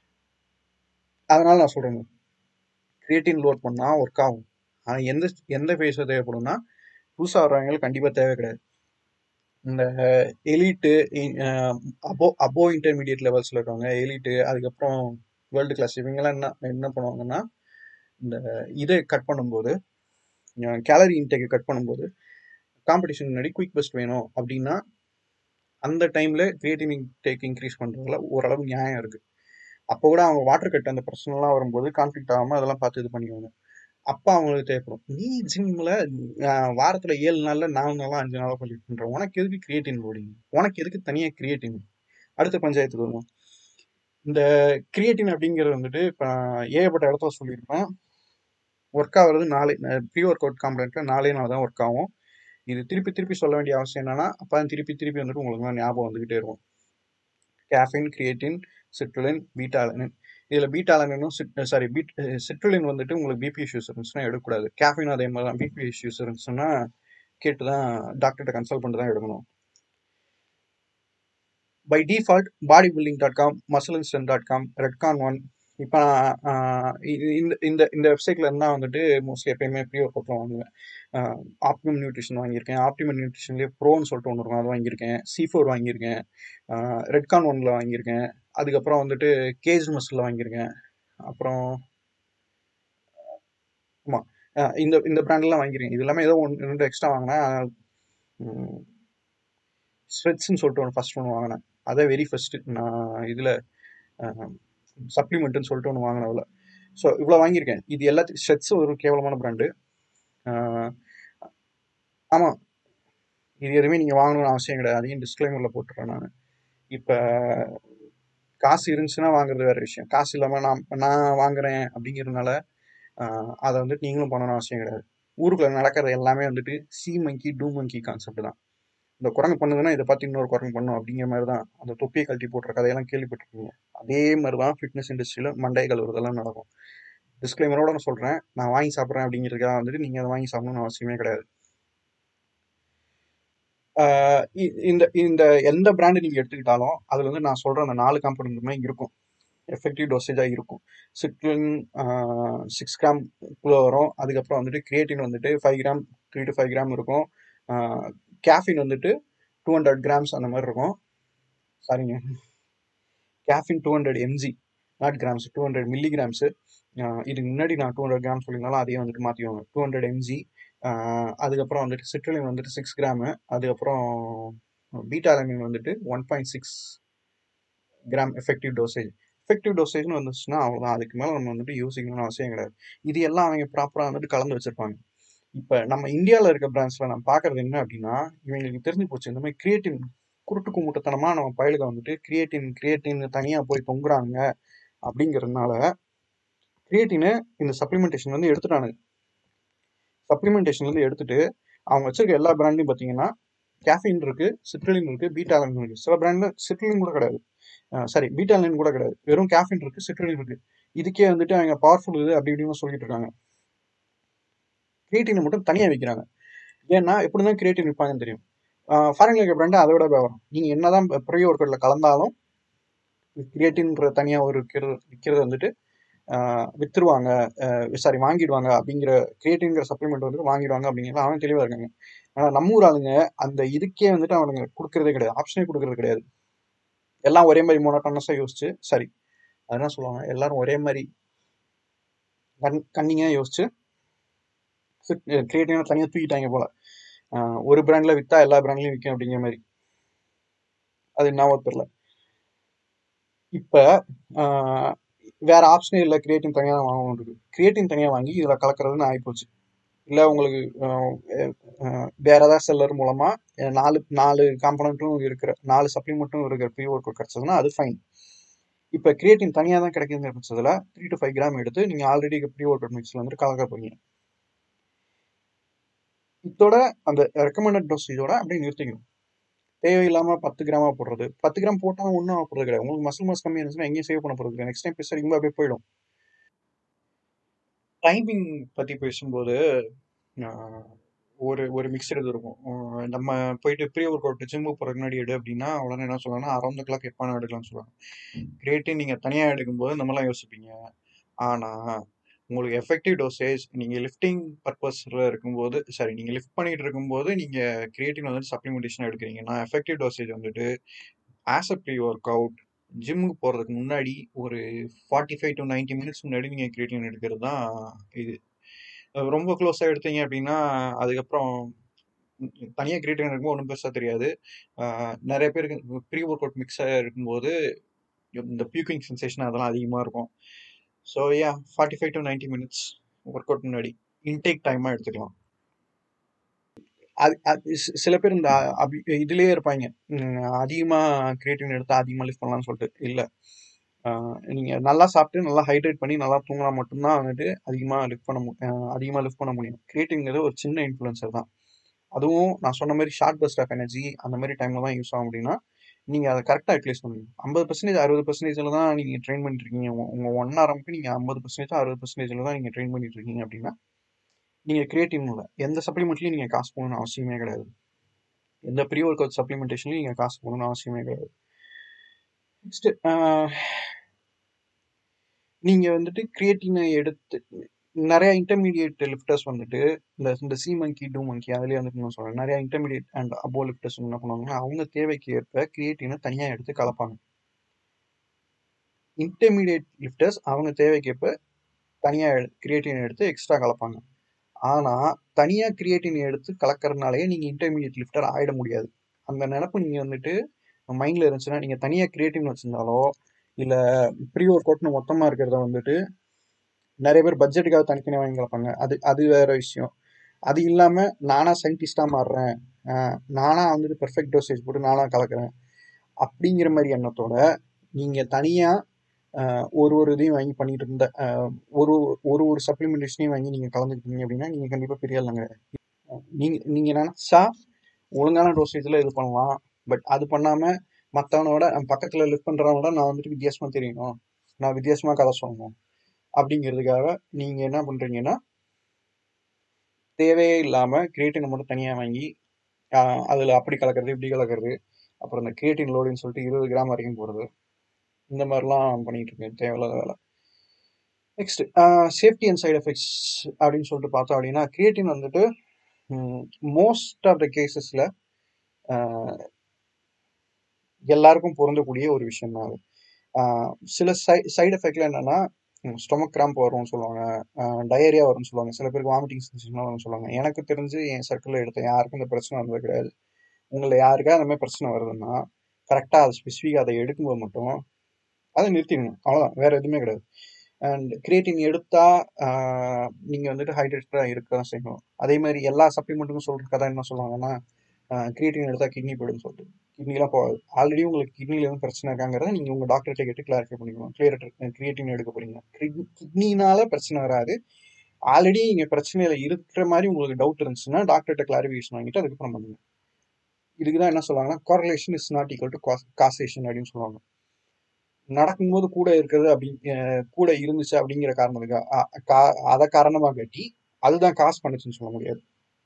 அதனால நான் சொல்றேங்க. கிரியேட்டின் லோட் பண்ணா ஒர்க் ஆகும். ஆனா எந்த எந்த ஃபேஸ்ல தேவைப்படும்னா, புதுசா வர்றவங்களுக்கு கண்டிப்பா தேவை கிடையாது. இந்த எலிட்டு அ அபோ அபோவ் இன்டர்மீடியேட் லெவல்ஸ்ல இருக்கவங்க, எலிட்டு அதுக்கப்புறம் வேர்ல்டு கிளாஸ் இவங்கலாம் என்ன என்ன பண்ணுவாங்கன்னா, இந்த இத கட் பண்ணும்போது, அ கேலரி இன்டேக்க கட் பண்ணும்போது, காம்படிஷன் முன்னாடி குயிக் பஸ்ட் வேணும் அப்படின்னா, அந்த டைம்ல கிரியேட்டின் இன்டேக் இன்கிரீஸ் பண்றதுல ஓரளவு நியாயம் இருக்கு. அப்போ கூட அவங்க வாட்டர் கட் அந்த பிரச்சனைலாம் வரும்போது கான்ஃப்ளிக்ட் ஆகாம அதெல்லாம் பார்த்து இது பண்ணிக்குவாங்க. அப்ப அவங்களுக்கு தேவைப்படும். நீ ஜிம்ல அ வாரத்துல 7 நாள்ல 4 நாளா 5 நாளா பண்ணிட்டு பண்ற. உனக்கு எதுக்கு கிரியேட்டின் லோடிங்? உனக்கு எதுக்கு தனியா கிரியேட்டின்? அடுத்த பஞ்சாயத்துக்கு வருவோம். இந்த கிரியேட்டின் அப்படிங்கிறது வந்துட்டு இப்ப ஏகப்பட்ட இடத்துல சொல்லியிருப்பேன். ஒர்க் ஆகுறது 4 ப்ரீ ஒர்க் அவுட் காம்பனன்ட்ல 4 நாள் தான் ஒர்க் ஆகும். இது திருப்பி திருப்பி சொல்ல வேண்டிய அவசியம் என்னன்னா, அப்பதான் திருப்பி திருப்பி வந்துட்டு உங்களுக்கு ஞாபகம் வந்துகிட்டே இருக்கும். Caffeine, creatine, citrulline, beta alanine. இதுல பீட்டா அலனினும் சிட் சாரி பீட் சிட்ருலின் வந்துட்டு உங்களுக்கு பிபி இஷ்யூஸ் இருந்துச்சுன்னா எடுக்கக்கூடாது. கேஃபீன் அதே மாதிரி தான் பிபி இஷ்யூஸ் இருந்துச்சுன்னா கேட்டு தான் டாக்டர்கிட்ட கன்சல்ட் பண்ணிட்டு தான் எடுக்கணும். By default body building dot com muscle instant dot com Redcon one இப்போ இந்த இந்த இந்த வெப்சைட்ல இருந்தால் வந்துட்டு மோஸ்ட்லி எப்பயுமே ப்ரீ ஒர்க் அவுட்லாம் வாங்குவேன் ஆப்டிமம் நியூட்ரிஷன் வாங்கியிருக்கேன் ஆப்டிமம் நியூட்ரிஷன்லேயே ப்ரோன்னு சொல்லிட்டு ஒன்று இருக்கும் அது வாங்கியிருக்கேன் சி ஃபோர் வாங்கியிருக்கேன் ரெட்கான் ஒன்ல வாங்கியிருக்கேன் அதுக்கப்புறம் வந்துட்டு கேஜ் மசில் வாங்கியிருக்கேன் அப்புறம் ஆமாம் இந்த இந்த பிராண்ட்லாம் வாங்கியிருக்கேன் இது எல்லாமே ஏதோ ஒன்று ரெண்டு எக்ஸ்ட்ரா வாங்கினேன் ஸ்வெட்ஸ்ன்னு சொல்லிட்டு ஒன்று ஃபர்ஸ்ட் ஒன்று வாங்கினேன் அதான் வெரி ஃபர்ஸ்ட்டு நான் இதில் சப்ளிமெண்ட்டுன்னு சொல்லிட்டு ஒன்று வாங்கினதில்ல ஸோ இவ்வளோ வாங்கியிருக்கேன் இது எல்லாத்துக்கும் ஸ்வெட்ஸ் ஒரு கேவலமான பிராண்டு ஆமாம் இது எதுவுமே நீங்கள் வாங்கணும்னு அவசியம் கிடையாது அதையும் டிஸ்க்ளைமரில் போட்டுறேன் நான் இப்போ காசு இருந்துச்சுன்னா வாங்குறது வேறு விஷயம் காசு இல்லாமல் நான் நான் வாங்குறேன் அப்படிங்கிறதுனால அதை வந்துட்டு நீங்களும் பண்ணணும்னு அவசியம் கிடையாது ஊருக்குள்ள நடக்கிறது எல்லாமே வந்துட்டு see monkey do monkey concept தான் இந்த குரங்கு பண்ணுதுன்னா இதை பார்த்து இன்னொரு குரங்கு பண்ணும் அப்படிங்கிற மாதிரி தான் அந்த தொப்பியை கழட்டி போட்டுற கதையெல்லாம் கேள்விப்பட்டிருக்கீங்க அதே மாதிரி தான் ஃபிட்னஸ் இண்டஸ்ட்ரியில் மண்டை கழுவுறதெல்லாம் நடக்கும் டிஸ்க்ளைமரோட நான் சொல்கிறேன் நான் வாங்கி சாப்பிட்றேன் அப்படிங்கிறதுக்காக வந்துட்டு நீங்கள் அதை வாங்கி சாப்பிடணும்னு அவசியமே கிடையாது இந்த இந்த எந்த பிராண்டு நீங்கள் எடுத்துக்கிட்டாலும் அதில் வந்து நான் சொல்கிற அந்த நாலு காம்பனண்ட்டுமே இருக்கும் எஃபெக்டிவ் டோசேஜாக இருக்கும் சிக்லின் சிக்ஸ் கிராம் குள்ளே வரும் அதுக்கப்புறம் வந்துட்டு கிரியேட்டின் வந்துட்டு five gram three to five gram இருக்கும் கேஃபின் வந்துட்டு டூ ஹண்ட்ரட் கிராம்ஸ் அந்த மாதிரி இருக்கும் சாரிங்க caffeine two hundred mg not grams two hundred milligrams இதுக்கு முன்னாடி நான் டூ ஹண்ட்ரட் கிராம் சொல்லியிருந்தாலும் அதையும் வந்துட்டு மாற்றிவாங்க டூ ஹண்ட்ரட் எம்ஜி அதுக்கப்புறம் வந்துட்டு சிட்ரலின் வந்துட்டு சிக்ஸ் கிராமு அதுக்கப்புறம் பீட்டாலமின் வந்துட்டு one point six gram effective dosage effective டோசேஜ்னு வந்துச்சுன்னா அவ்வளோதான் அதுக்கு மேலே நம்ம வந்துட்டு யோசிக்கணும்னு அவசியம் கிடையாது இது எல்லாம் அவங்க ப்ராப்பராக வந்துட்டு கலந்து வச்சிருப்பாங்க இப்போ நம்ம இந்தியாவில் இருக்க பிராண்ட்ஸில் நான் பார்க்கறது என்ன அப்படின்னா இவங்களுக்கு தெரிஞ்சு போச்சு இந்த மாதிரி கிரியேட்டின் குருட்டு கும்பிட்டுத்தனமாக நம்ம பயலுக்கு வந்துட்டு கிரியேட்டின் கிரியேட்டின் தனியாக போய் தொங்குறாங்க அப்படிங்கிறதுனால கிரியேட்டினை இந்த சப்ளிமெண்டேஷன் வந்து எடுத்துட்டானுங்க சப்ளிமெண்டேஷன்லேருந்து எடுத்துட்டு அவங்க வச்சிருக்க எல்லா பிராண்டையும் பார்த்தீங்கன்னா கேஃபின் இருக்கு சிட்ரலின் இருக்கு பீட்டாலின் இருக்கு சில பிராண்ட்ல சிட்ரலின் கூட கிடையாது சாரி பீட்டாலின் கூட கிடையாது வெறும் கேஃபின் இருக்கு சிட்ரலின் இருக்கு இதுக்கே வந்துட்டு அவங்க பவர்ஃபுல் இது அப்படி இப்படின்னு சொல்லிட்டு இருக்காங்க கிரியேட்டினை மட்டும் தனியாக விற்கிறாங்க ஏன்னா எப்படி தான் கிரியேட்டின் விற்பாங்கன்னு தெரியும் ஃபாரின்ல இருக்க பிராண்டு அதை விட விவரம் நீங்கள் என்னதான் ப்ரீ ஒர்க் அவுட்ல கலந்தாலும் கிரியேட்டின்ற தனியாக ஒரு விற்கிறது விற்கிறது வந்துட்டு வித்துருவாங்க சாரி வாங்கிடுவாங்க அப்படிங்கிற கிரியேட்டின்ங்கிற சப்ளிமெண்ட் வந்துட்டு வாங்கிடுவாங்க அப்படிங்கிறது அவன் தெளிவாக இருக்காங்க ஆனால் நம்ம ஊர் ஆளுங்க அந்த இதுக்கே வந்துட்டு அவனுங்க கொடுக்கறதே கிடையாது ஆப்ஷனே கொடுக்கறது கிடையாது எல்லாம் ஒரே மாதிரி மோனோட்டனஸாக யோசிச்சு சரி அதெல்லாம் சொல்லுவாங்க எல்லாரும் ஒரே மாதிரி கண் கண்ணிங்காக யோசிச்சு கிரியேட்டிவாக தனியாக தூக்கிட்டாங்க போல ஒரு பிராண்டில் விற்றா எல்லா பிராண்ட்லையும் விற்கும் அப்படிங்கிற மாதிரி அது என்ன தெரியல இப்போ வேற ஆப்ஷனே இல்லை கிரியேட்டின் தனியாக வாங்கணும் இருக்கு கிரியேட்டின் தனியாக வாங்கி இதில் கலக்கிறதுன்னு ஆகிப்போச்சு இல்லை உங்களுக்கு வேற ஏதாவது செல்லர் மூலமாக நாலு நாலு காம்பனண்ட்டும் இருக்கிற நாலு சப்ளிமெண்ட்டும் இருக்கிற ப்ரீ ஒர்க் அவுட் கிடச்சதுன்னா அது ஃபைன் இப்போ கிரியேட்டின் தனியாக தான் கிடைக்குங்கிற பட்சத்தில் த்ரீ டு ஃபைவ் கிராம் எடுத்து நீங்கள் ஆல்ரெடி ப்ரீ ஒர்க் அவுட் மிக்ஸில் வந்துட்டு கலக்க போறீங்க இதோட அந்த ரெக்கமெண்டட் டோசேஜோட அப்படியே நிறுத்திக்கணும் தேவையில்லாமல் பத்து கிராமா போடுறது பத்து கிராம் போட்டால் ஒன்றும் போடுறது கிடையாது உங்களுக்கு மசில் மாஸ் கம்மி இருந்துச்சுன்னா எங்கேயும் சேவ் பண்ண போகிறது நெக்ஸ்ட் டைம் பேச ரொம்ப அப்படியே போயிடும் டைமிங் பற்றி பேசும்போது ஒரு ஒரு மிக்சர் இருக்கும் நம்ம போயிட்டு ப்ரீ ஒர்க் அவுட் ஜிம்மு போகிறதுக்கு முன்னாடி எடு அப்படின்னா உடனே என்ன சொல்லலாம்னா அரௌண்ட் கிளாக் எப்போ எடுக்கலாம்னு சொல்லுவாங்க கிரியேட்டின் நீங்கள் தனியாக எடுக்கும்போது நம்மளாம் யோசிப்பீங்க ஆனால் உங்களுக்கு எஃபெக்டிவ் டோசேஜ் நீங்கள் லிஃப்டிங் பர்பஸில் இருக்கும்போது சாரி நீங்கள் லிஃப்ட் பண்ணிட்டு இருக்கும்போது நீங்கள் கிரியேட்டின் வந்துட்டு சப்ளிமெண்டேஷன் எடுக்கிறீங்க நான் எஃபெக்டிவ் டோசேஜ் வந்துட்டு as uh pre workout ஜிம்முக்கு போகிறதுக்கு முன்னாடி ஒரு forty five to ninety minutes முன்னாடி நீங்கள் கிரியேட்டின் எடுக்கிறது தான் இது ரொம்ப க்ளோஸாக எடுத்தீங்க அப்படின்னா அதுக்கப்புறம் தனியாக கிரியேட்டின் இருக்கும்போது ஒன்றும் பெருசாக தெரியாது நிறைய பேருக்கு ப்ரீ ஒர்க் அவுட் மிக்ஸாக இருக்கும்போது இந்த பியூக்கிங் சென்சேஷன் அதெல்லாம் அதிகமாக இருக்கும் so yeah forty five to ninety minutes workout முன்னாடி இன்டேக் டைமாக எடுத்துக்கலாம் அது அது சில பேர் இந்த அபி இதுலேயே இருப்பாங்க அதிகமாக கிரியேட்டிவ் எடுத்தால் அதிகமாக லிஃப்ட் பண்ணலாம்னு சொல்லிட்டு இல்லை நீங்கள் நல்லா சாப்பிட்டு நல்லா ஹைட்ரேட் பண்ணி நல்லா தூங்கினா மட்டும்தான் வந்துட்டு அதிகமாக லிஃப்ட் பண்ண மு அதிகமாக லிஃப்ட் பண்ண முடியும் கிரியேட்டிவ்ங்கிறது ஒரு சின்ன இன்ஃப்ளூன்சர் தான் அதுவும் நான் சொன்ன மாதிரி ஷார்ட் பஸ்ட் ஆஃப் எனர்ஜி அந்த மாதிரி டைமில் தான் யூஸ் ஆகும் அப்படின்னா நீங்கள் அதை கரெக்டாக யூட்டிலைஸ் பண்ணணும் ஐம்பது பர்சன்டேஜ் அறுபது பர்சன்டேஜில் தான் நீங்கள் ட்ரெயின் பண்ணிட்டுருக்கீங்க உங்கள் ஒன் ஆரம்புக்கு நீங்கள் ஐம்பது பர்சன்டேஜ் அறுபது பர்சன்டேஜில் தான் நீங்கள் ட்ரெயின் பண்ணிட்டு இருக்கீங்க அப்படின்னா நீங்கள் கிரியேட்டிவ்ல எந்த சப்ளிமெண்ட்லையும் நீங்கள் காசு போகணும்னு அவசியமே கிடையாது எந்த ப்ரீ ஒர்க் அவுட் சப்ளிமெண்டேஷன்லையும் நீங்கள் காசு போகணும்னு அவசியமே கிடையாது நெக்ஸ்ட் நீங்க வந்துட்டு கிரியேட்டினை எடுத்து நிறைய இன்டர்மீடியேட் லிஃப்டர்ஸ் வந்துட்டு இந்த இந்த சி மங்கி டூ மங்கி அதுலேயே வந்துட்டு நான் சொல்றேன் நிறைய இன்டர்மீடியேட் அண்ட் அபோ லிஃப்டர்ஸ் என்ன பண்ணுவாங்கன்னா அவங்க தேவைக்கு ஏற்ப கிரியேட்டினை தனியாக எடுத்து கலப்பாங்க இன்டர்மீடியேட் லிஃப்டர்ஸ் அவங்க தேவைக்கேற்ப தனியாக கிரியேட்டின் எடுத்து எக்ஸ்ட்ரா கலப்பாங்க ஆனால் தனியாக கிரியேட்டின் எடுத்து கலக்கறதுனாலே நீங்கள் இன்டர்மீடியட் லிஃப்டர் ஆயிட முடியாது அந்த நினப்பு நீங்கள் வந்துட்டு மைண்டில் இருந்துச்சுன்னா நீங்கள் தனியாக கிரியேட்டின் வச்சுருந்தாலோ இல்லை ப்ரீ ஒர்க் அவுட்னு மொத்தமாக இருக்கிறத வந்துட்டு நிறைய பேர் பட்ஜெட்டுக்காக தனித்தனியாக வாங்கி கலப்பாங்க அது அது வேற விஷயம் அது இல்லாமல் நானாக சயின்டிஸ்டாக மாறுறேன் ஆஹ் நானா வந்துட்டு பெர்ஃபெக்ட் டோசேஜ் போட்டு நானா கலக்கிறேன் அப்படிங்கிற மாதிரி எண்ணத்தோட நீங்கள் தனியாக ஒரு ஒரு இதையும் வாங்கி பண்ணிட்டு இருந்த ஆஹ் ஒரு ஒரு ஒரு சப்ளிமெண்டேஷனையும் வாங்கி நீங்கள் கலந்துக்கிட்டீங்க அப்படின்னா நீங்கள் கண்டிப்பாக பெரிய ஆளுங்க நீங்கள் நீங்கள் நினச்சா ஒழுங்கான டோசேஜில் இது பண்ணலாம் பட் அது பண்ணாமல் மற்றவனோட பக்கத்தில் லிஃப்ட் பண்ணுறவனோட நான் வந்துட்டு வித்தியாசமாக தெரியணும் நான் வித்தியாசமாக கதை சொல்லணும் அப்படிங்கிறதுக்காக நீங்கள் என்ன பண்ணுறீங்கன்னா தேவையே இல்லாமல் கிரியேட்டினை மட்டும் தனியாக வாங்கி அதில் அப்படி கலக்கிறது இப்படி கலக்கிறது அப்புறம் இந்த கிரியேட்டின் லோடுன்னு சொல்லிட்டு இருபது கிராம் வரைக்கும் போகிறது இந்த மாதிரிலாம் பண்ணிட்டு இருக்கேன் தேவையில்லாத வேலை next safety and side effects அப்படின்னு சொல்லிட்டு பார்த்தோம் அப்படின்னா கிரியேட்டின் வந்துட்டு மோஸ்ட் ஆஃப் த கேசஸில் எல்லாருக்கும் பொருந்தக்கூடிய ஒரு விஷயம் தான் அது ஆஹ் சில சை சைடு எஃபெக்ட்ல என்னன்னா ஸ்டொமக் கிராம்ப் வரும்னு சொல்லுவாங்க டயரியா வரும்னு சொல்லுவாங்க சில பேருக்கு வாமிட்டிங் சென்சேஷன் வரும்னு சொல்லுவாங்க எனக்கு தெரிஞ்சு என் சர்க்கிளில் எடுத்த யாருக்கும் இந்த பிரச்சனை வந்தது கிடையாது உங்களை யாருக்கா அந்த மாதிரி பிரச்சனை வருதுன்னா கரெக்டாக அதை ஸ்பெசிஃபிக்காக அதை எடுக்கும்போது மட்டும் அதை நிறுத்திடணும் அவ்வளோதான் வேற எதுவுமே கிடையாது அண்ட் கிரியேட்டின் எடுத்தா நீங்கள் வந்துட்டு ஹைட்ரேட்டடாக இருக்க தான் செய்யணும் அதே மாதிரி எல்லா சப்ளிமெண்ட்டுக்கும் சொல்கிற கதை என்ன சொல்லுவாங்கன்னா கிரியேட்டின் எடுத்தால் கிட்னி போயிடுன்னு சொல்லிட்டு கிட்னிலாம் போகாது ஆல்ரெடி உங்களுக்கு கிட்னியில் எதுவும் பிரச்சனை இருக்காங்கிறத நீங்கள் உங்கள் டாக்டர்கிட்ட கேட்டு கிளாரிஃபை பண்ணிக்கணும் கிளியர் கிரியேட்டின் எடுக்க போறீங்க கிட்னினால பிரச்சனை வராது ஆல்ரெடி இங்கே பிரச்சனையில் இருக்கிற மாதிரி உங்களுக்கு டவுட் இருந்துச்சுன்னா டாக்டர்கிட்ட கிளாரிஃபிகேஷன் வாங்கிட்டு அதுக்கப்புறம் பண்ணுங்க இதுக்கு தான் என்ன சொல்லுவாங்கன்னா correlation is not equal to causation அப்படின்னு சொல்லுவாங்க நடக்கும்போது கூட இருக்கிறது அப்படி கூட இருந்துச்சு அப்படிங்கிற காரணத்துக்கு அதை காரணமாக கட்டி அதுதான் காசு பண்ணுச்சுன்னு சொல்ல முடியாது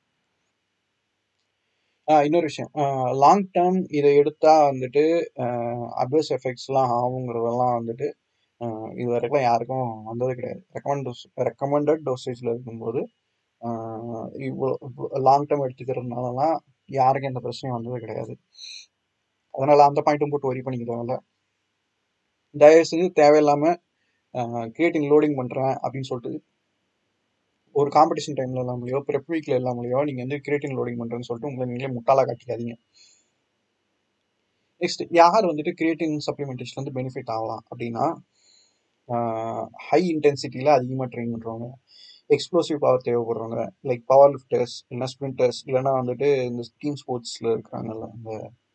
இன்னொரு விஷயம் லாங் டேர்ம் இதை எடுத்தா வந்துட்டு அட்வர்ஸ் எஃபெக்ட்ஸ்லாம் ஆகுங்கிறதெல்லாம் வந்துட்டு இது வரைக்கும் யாருக்கும் வந்தது கிடையாது ரெக்கமெண்ட் டோஸ் ரெக்கமெண்டட் டோசேஜில் இருக்கும்போது இவ்வளோ லாங் டேர்ம் எடுத்துக்கிறதுனாலலாம் யாருக்கும் எந்த பிரச்சனையும் வந்தது கிடையாது அதனால அந்த பாயிண்ட்டும் போட்டு ஒரி பண்ணிக்க தேவையில்ல தயவு செஞ்சு தேவையில்லாமல் கிரியேட்டிங் லோடிங் பண்ணுறேன் அப்படின்னு சொல்லிட்டு ஒரு காம்படிஷன் டைமில் இல்லாமலையோ ப்ரெப் வீக்கில் இல்லாமலையோ நீங்கள் வந்து கிரியேட்டிங் லோடிங் பண்ணுறேன்னு சொல்லிட்டு உங்களை நீங்களே முட்டாளாக காட்டிக்காதீங்க நெக்ஸ்ட் யார் வந்துட்டு கிரியேட்டின் சப்ளிமெண்டேஷன் வந்து பெனிஃபிட் ஆகலாம் அப்படின்னா ஹை இன்டென்சிட்டியில் அதிகமாக ட்ரெயின் பண்ணுறவங்க எக்ஸ்ப்ளோசிவ் பவர் தேவைப்படுறவங்க லைக் பவர் லிஃப்டர்ஸ் இல்லைன்னா ஸ்ப்ரிண்டர்ஸ் இல்லைன்னா வந்துட்டு இந்த டீம் ஸ்போர்ட்ஸில் இருக்கிறாங்கல்ல இந்த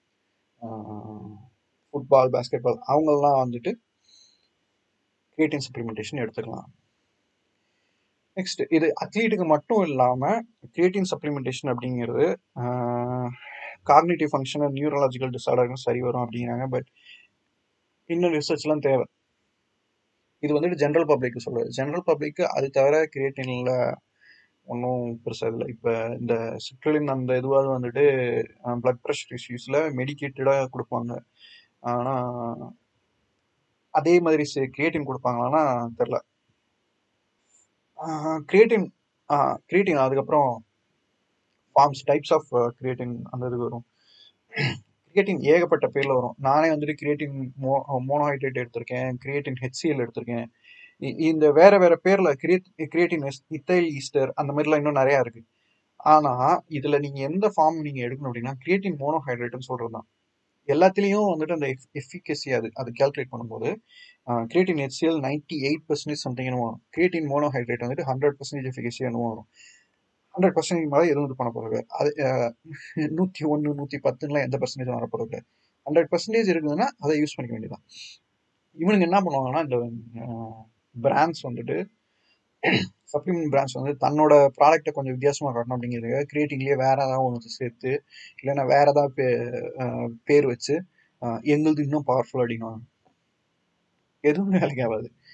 ஃபுட்பால் பேஸ்கெட் பால் அவங்களெலாம் வந்துட்டு கிரியேட்டின் சப்ளிமெண்டேஷன் எடுத்துக்கலாம் நெக்ஸ்ட் இது அத்லீட்டுக்கு மட்டும் இல்லாமல் கிரியேட்டின் சப்ளிமெண்டேஷன் அப்படிங்கிறது காக்னேட்டிவ் ஃபங்க்ஷனல் நியூரலாஜிக்கல் டிசார்டருக்கும் சரி வரும் அப்படிங்கிறாங்க பட் இன்னும் ரிசர்ச்லாம் தேவை இது வந்துட்டு ஜென்ரல் பப்ளிக்கு சொல்லுது ஜென்ரல் பப்ளிக்கு அது தவிர கிரியேட்டினில் ஒன்றும் பெருசாக இல்லை இப்போ இந்த சிட்ரலின் அந்த இதுவாக வந்துட்டு பிளட் ப்ரெஷர் இஷ்யூஸில் மெடிக்கேட்டடாக கொடுப்பாங்க ஆனால் அதே மாதிரி கிரியேட்டின் கொடுப்பாங்களான்னா தெரில கிரியேட்டின் கிரியேட்டின் அதுக்கப்புறம் ஃபார்ம்ஸ் டைப்ஸ் ஆஃப் கிரியேட்டின் அந்த இது வரும் கிரியேட்டின் ஏகப்பட்ட பேரில் வரும் நானே வந்துட்டு கிரியேட்டின் மோ மோனோஹைட்ரேட் எடுத்திருக்கேன் கிரியேட்டின் ஹெச்சிஎல் எடுத்திருக்கேன் இந்த வேற வேற பேர்ல கிரியேட் கிரியேட்டின் இத்தைல் ஈஸ்டர் அந்த மாதிரிலாம் இன்னும் நிறையா இருக்கு ஆனா இதுல நீங்க எந்த ஃபார்ம் நீங்க எடுக்கணும் அப்படின்னா கிரியேட்டின் மோனோஹைட்ரேட்னு சொல்றது தான் எல்லாத்துலேயும் வந்துட்டு அந்த எஃபிகசி அது அது கேல்குலேட் பண்ணும்போது creatine HCL ninety eight percentage something என்னமோ வரும் கிரியேட்டின் மோனோஹைட்ரேட் வந்துட்டு ஹண்ட்ரட் பர்சன்டேஜ் எஃபிகசி என்னமோ வரும் ஹண்ட்ரட் பர்சன்டேஜ் மேலே எதுவும் இது பண்ண போகிறது அது நூற்றி ஒன்று நூற்றி பத்துலாம் எந்த பர்சன்டேஜும் வர போகிறது ஹண்ட்ரட் பர்சன்டேஜ் இருக்குதுன்னா அதை யூஸ் பண்ணிக்க வேண்டியதான் இவனுங்க என்ன பண்ணுவாங்கன்னா இந்த பிராண்ட்ஸ் வந்துட்டு சப்ளிமெண்ட் பிராண்ட்ஸ் வந்து தன்னோட ப்ராடக்ட்டை கொஞ்சம் வித்தியாசமாக காட்டணும் அப்படிங்கிறதுக்காக கிரியேட்டிங்லேயே வேற ஏதாவது ஒன்று சேர்த்து இல்லைன்னா வேற ஏதாவது பே பேர் வச்சு எங்களுது இன்னும் பவர்ஃபுல் அப்படின்னா எதுவும் வேலைக்கு ஆகாது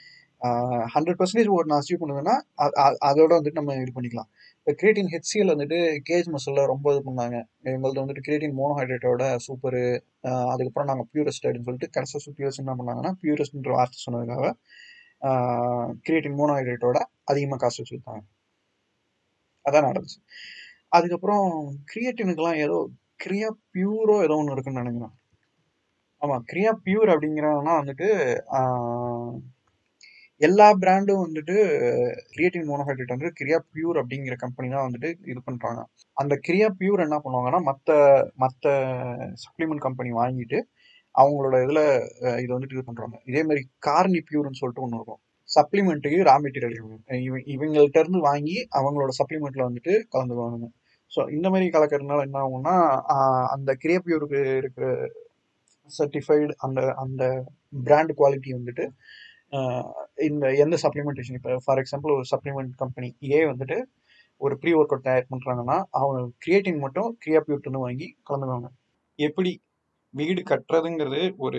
ஹண்ட்ரட் பர்சன்டேஜ் ஒரு நான் அச்சீவ் பண்ணுதுன்னா அ- அ- அதோட வந்துட்டு நம்ம இது பண்ணிக்கலாம் இப்போ கிரியேட்டின் ஹெச்சிஎல் வந்துட்டு கேஜ் மசில் ரொம்ப இது பண்ணாங்க எங்களது வந்துட்டு கிரியேட்டின் மோனோஹைட்ரேட்டோட சூப்பர் அதுக்கப்புறம் நாங்கள் பியூரஸ்ட் அப்படின்னு சொல்லிட்டு கடைசி பியூரஸ்ட் என்ன பண்ணாங்கன்னா பியூரஸ்ட்ன்ற வார்த்தை சொன்னதுக்காக கிரியேட்டின் மோனோஹைட்ரேட்டோட அதிகமாக காசு வச்சு வித்தாங்க அதான் நடந்துச்சு அதுக்கப்புறம் கிரியேட்டினுக்கெல்லாம் ஏதோ கிரியா பியூரோ ஏதோ ஒன்று இருக்குன்னு நினைக்கிறேன் ஆமா கிரியா பியூர் அப்படிங்கிறதுனா வந்துட்டு ஆஹ், எல்லா பிராண்டும் வந்துட்டு கிரியேட்டின் மோனோஹைட்ரேட் வந்து கிரியா பியூர் அப்படிங்கிற கம்பெனி தான் வந்துட்டு இது பண்றாங்க அந்த கிரியா பியூர் என்ன பண்ணுவாங்கன்னா மற்ற மற்ற சப்ளிமெண்ட் கம்பெனி வாங்கிட்டு அவங்களோட இதுல அஹ், இது வந்துட்டு இது பண்றாங்க இதே மாதிரி கார்னி பியூர்னு சொல்லிட்டு ஒன்று இருக்கும் சப்ளிமெண்ட்டுக்கு ரா மெட்டீரியல் இவங்க இவங்கள்ட்ட இருந்து வாங்கி அவங்களோட சப்ளிமெண்ட்ல வந்துட்டு கலந்துக்குவாங்க ஸோ இந்த மாதிரி கலக்கறதுனால என்ன ஆகும்னா ஆஹ், அந்த கிரியா பியூருக்கு இருக்கிற சர்டிஃபைடு அந்த அந்த பிராண்ட் குவாலிட்டி வந்துட்டு ஆஹ் இந்த எந்த சப்ளிமெண்டேஷன் இப்போ ஃபார் எக்ஸாம்பிள் ஒரு சப்ளிமெண்ட் கம்பெனி ஏ வந்துட்டு ஒரு ப்ரீ ஒர்க் அவுட் தயார் பண்ணுறாங்கன்னா அவங்க கிரியேட்டின் மட்டும் கிரியா பியூர்ட்டு வாங்கி கலந்துக்குவாங்க எப்படி வீடு கட்டுறதுங்கிறது ஒரு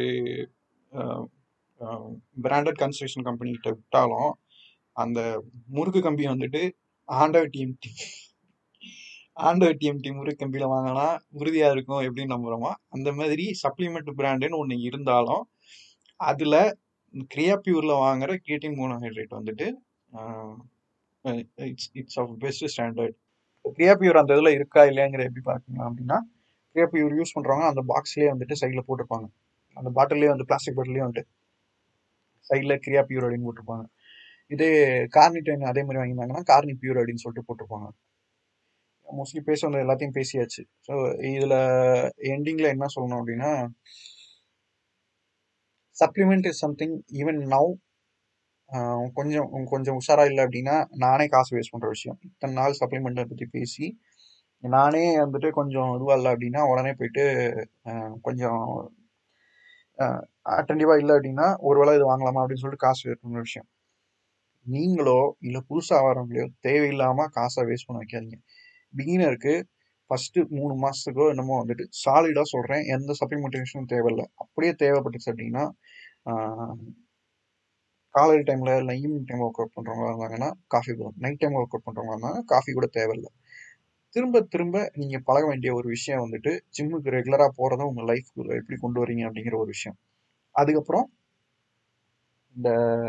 பிராண்டட் கன்ஸ்ட்ரக்ஷன் கம்பெனிகிட்ட விட்டாலும் அந்த முறுக்கு கம்பி வந்துட்டு ஆண்டவர் டிஎம்டி ஆண்டவர் டிஎம்டி முறுக்கு கம்பியில் வாங்கினா உறுதியாக இருக்கும் எப்படின்னு நம்புகிறோமோ அந்த மாதிரி சப்ளிமெண்ட் பிராண்டுன்னு ஒன்று இருந்தாலும் அதில் கிரியா பியூரில் வாங்குற கிரியேட்டின் மோனோஹைட்ரேட் வந்துட்டு it's it's of best standard Creapure அந்த இதில் இருக்கா இல்லையாங்கிற எப்படி பார்க்கணும் அப்படின்னா கிரியா பியூர் யூஸ் பண்ணுறவங்க அந்த பாக்ஸ்லேயே வந்துட்டு சைடில் போட்டிருப்பாங்க அந்த பாட்டிலே வந்து பிளாஸ்டிக் பாட்டிலே வந்துட்டு சைடில் கிரியா பியூர் அப்படின்னு போட்டிருப்பாங்க இதே கார்னிடைன் அதே மாதிரி வாங்கியிருந்தாங்கன்னா கார்னி பியூர் அப்படின்னு சொல்லிட்டு போட்டிருப்பாங்க மோஸ்ட்லி பேச வந்த எல்லாத்தையும் பேசியாச்சு ஸோ இதில் எண்டிங்கில் என்ன சொல்லணும் அப்படின்னா supplement is something even now கொஞ்சம் கொஞ்சம் உஷாரா இல்லை அப்படின்னா நானே காசு வேஸ்ட் பண்ணுற விஷயம் இத்தனை நாள் சப்ளிமெண்ட்டை பற்றி பேசி நானே வந்துட்டு கொஞ்சம் இதுவாக இல்லை அப்படின்னா உடனே போயிட்டு அஹ், கொஞ்சம் அட்டன்டிவாக இல்லை அப்படின்னா ஒருவேளை இது வாங்கலாமா அப்படின்னு சொல்லிட்டு காசு வேஸ்ட் பண்ணுற விஷயம் நீங்களோ இல்லை புதுசாக வரவங்களையோ தேவையில்லாமல் காசை வேஸ்ட் பண்ண வைக்காதீங்க பிகினருக்கு ஃபர்ஸ்ட் மூணு மாசத்துக்கோ என்னமோ வந்துட்டு சாலிடா சொல்றேன் எந்த சப்ளிமெண்டேஷனும் தேவையில்லை அப்படியே தேவைப்பட்டுச்சு அப்படின்னா காலேஜ் டைம்ல இல்லை ஈவினிங் டைம் ஒர்க் அவுட் பண்றவங்களா இருந்தாங்கன்னா காஃபி போதும் நைட் டைம் ஒர்க் அவுட் பண்றவங்களா இருந்தாங்க காஃபி கூட தேவையில்லை திரும்ப திரும்ப நீங்க பழக வேண்டிய ஒரு விஷயம் வந்துட்டு ஜிம்முக்கு ரெகுலரா போறதை உங்க லைஃப்க்கு எப்படி கொண்டு வரீங்க அப்படிங்கிற ஒரு விஷயம் அதுக்கப்புறம் இந்த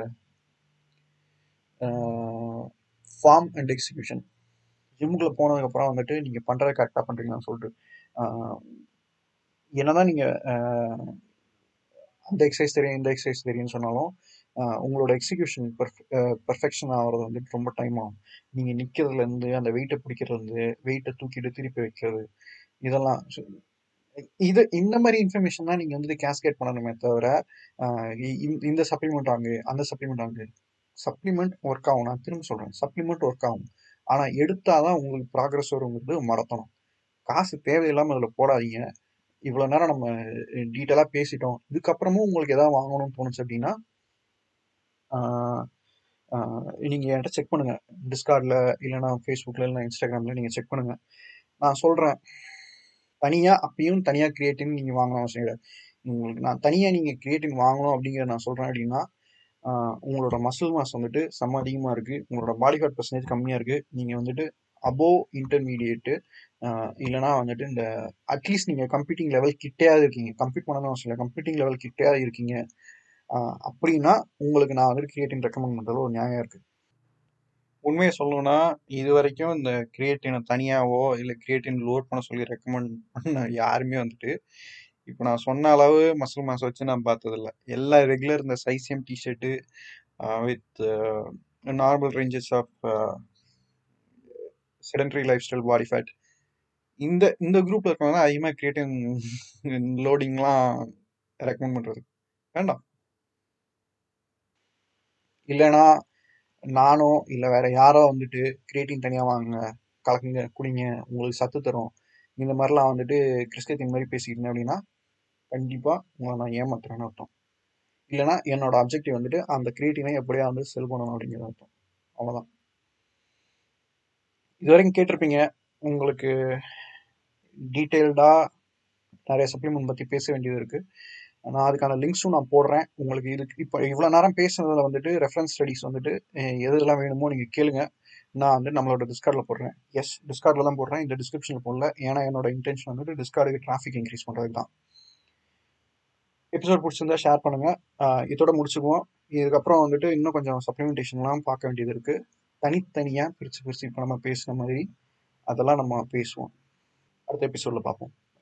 ஃபார்ம் அண்ட் எக்ஸிகியூஷன் ஜிம்முக்குள்ள போனதுக்கு அப்புறம் வந்துட்டு நீங்க பண்றதை கரெக்டா பண்றீங்களான்னு சொல்லிட்டு ஆஹ் என்னதான் நீங்க ஆஹ் அந்த எக்ஸசைஸ் தெரியும் இந்த எக்ஸசைஸ் தெரியும்னு சொன்னாலும் ஆஹ் உங்களோட எக்ஸிகியூஷன் பெர்ஃபெக்ஷன் ஆகிறது வந்துட்டு ரொம்ப டைம் ஆகும் நீங்க நிக்கிறதுல இருந்து அந்த வெயிட்டை பிடிக்கிறதுல இருந்து வெயிட்டை தூக்கிட்டு திருப்பி வைக்கிறது இதெல்லாம் so, இது இந்த மாதிரி இன்ஃபர்மேஷன் தான் நீங்க வந்துட்டு கேஸ்கேட் பண்ணணுமே தவிர ஆஹ் இ- இந்த- இந்த சப்ளிமெண்ட் வாங்கு அந்த சப்ளிமெண்ட் வாங்கு சப்ளிமெண்ட் ஒர்க் ஆகும் நான் திரும்ப சொல்றேன் சப்ளிமெண்ட் ஒர்க் ஆகும் ஆனா எடுத்தாதான் உங்களுக்கு ப்ராக்ரஸ் வருங்கிறது மறத்தணும் காசு தேவையில்லாம அதுல போடாதீங்க இவ்வளவு நேரம் நம்ம டீட்டெயிலா பேசிட்டோம் இதுக்கப்புறமும் உங்களுக்கு ஏதாவது வாங்கணும்னு தோணுச்சு அப்படின்னா ஆஹ் ஆஹ் நீங்க என்கிட்ட செக் பண்ணுங்க டிஸ்கார்ட்ல இல்லைன்னா ஃபேஸ்புக்ல இல்லைன்னா இன்ஸ்டாகிராம்ல நீங்க செக் பண்ணுங்க நான் சொல்றேன் தனியா அப்பயும் தனியா கிரியேட்டின் நீங்க வாங்கணும் அவசியம் கிடையாது உங்களுக்கு நான் தனியா நீங்க கிரியேட்டின் வாங்கணும் அப்படிங்கிறத நான் சொல்றேன் அப்படின்னா ஆஹ் உங்களோட மசில் மாஸ் வந்துட்டு செம்ம அதிகமா இருக்கு உங்களோட பாடி ஃபேட் பர்சன்டேஜ் கம்மியா இருக்கு நீங்க வந்துட்டு அபோவ் இன்டர்மீடியேட்டு இல்லைனா வந்துட்டு இந்த அட்லீஸ்ட் நீங்க கம்ப்யூட்டிங் லெவல் கிட்டேயாவது இருக்கீங்க கம்ப்யூட் பண்ணணும் அவசியம் இல்லை கம்ப்யூட்டிங் லெவல் கிட்டேயாவது இருக்கீங்க ஆஹ் அப்படின்னா உங்களுக்கு நான் வந்துட்டு கிரியேட்டின் ரெக்கமெண்ட் பண்றது ஒரு நியாயம் இருக்கு உண்மையை சொல்லணும்னா இது வரைக்கும் இந்த கிரியேட்டினை தனியாவோ இல்லை கிரியேட்டின் லோட் பண்ண சொல்லி ரெக்கமெண்ட் பண்ண யாருமே வந்துட்டு இப்போ நான் சொன்ன அளவு மசில் மாஸ் வச்சு நான் பார்த்ததில்ல எல்லா ரெகுலர் இந்த சைசியம் T-shirt with normal ranges of sedentary life style body fat இந்த இந்த குரூப்ல இருக்கவங்க தான் அதிகமாக கிரியேட்டின் லோடிங்லாம் ரெக்கமெண்ட் பண்றது வேண்டாம் இல்லைன்னா நானோ இல்லை வேற யாரோ வந்துட்டு கிரியேட்டின் தனியாக வாங்குங்க கலக்குங்க குடிங்க உங்களுக்கு சத்து தரும் இந்த மாதிரிலாம் வந்துட்டு கிறிஸ்கத்தின் மாதிரி பேசிக்கிட்டேன் அப்படின்னா கண்டிப்பாக உங்களை நான் ஏமாத்துறேன்னு அர்த்தம் இல்லைன்னா என்னோட அப்ஜெக்டிவ் வந்துட்டு அந்த கிரியேட்டினை எப்படியா வந்து செல் பண்ணணும் அப்படிங்கிறது அர்த்தம் அவ்வளோதான் இது வரைக்கும் கேட்டிருப்பீங்க உங்களுக்கு டீட்டெயில்டாக நிறைய சப்ளிமெண்ட் பற்றி பேச வேண்டியது இருக்குது நான் அதுக்கான லிங்க்ஸும் நான் போடுறேன் உங்களுக்கு இதுக்கு இப்போ இவ்வளோ நேரம் பேசுனதில் வந்துட்டு ரெஃபரன்ஸ் ஸ்டடீஸ் வந்துட்டு அஹ், எதெல்லாம் வேணுமோ நீங்கள் கேளுங்க நான் வந்து நம்மளோட டிஸ்கார்டில் போடுறேன் எஸ் டிஸ்கார்டில் தான் போடுறேன் இந்த டிஸ்கிரிப்ஷனில் போடல ஏன்னா என்னோட இன்டென்ஷன் வந்துட்டு டிஸ்கார்டுக்கு டிராஃபிக் இன்க்ரீஸ் பண்ணுறதுக்கு தான் எபிசோட் பிடிச்சிருந்தா ஷேர் பண்ணுங்க ஆஹ் இதோட முடிச்சுக்குவோம் இதுக்கப்புறம் வந்துட்டு இன்னும் கொஞ்சம் சப்ளிமெண்டேஷன்லாம் பார்க்க வேண்டியது இருக்கு தனித்தனியாக பிரித்து பிரித்து இப்போ நம்ம பேசுன மாதிரி அதெல்லாம் நம்ம பேசுவோம் அடுத்த எபிசோடில் பார்ப்போம்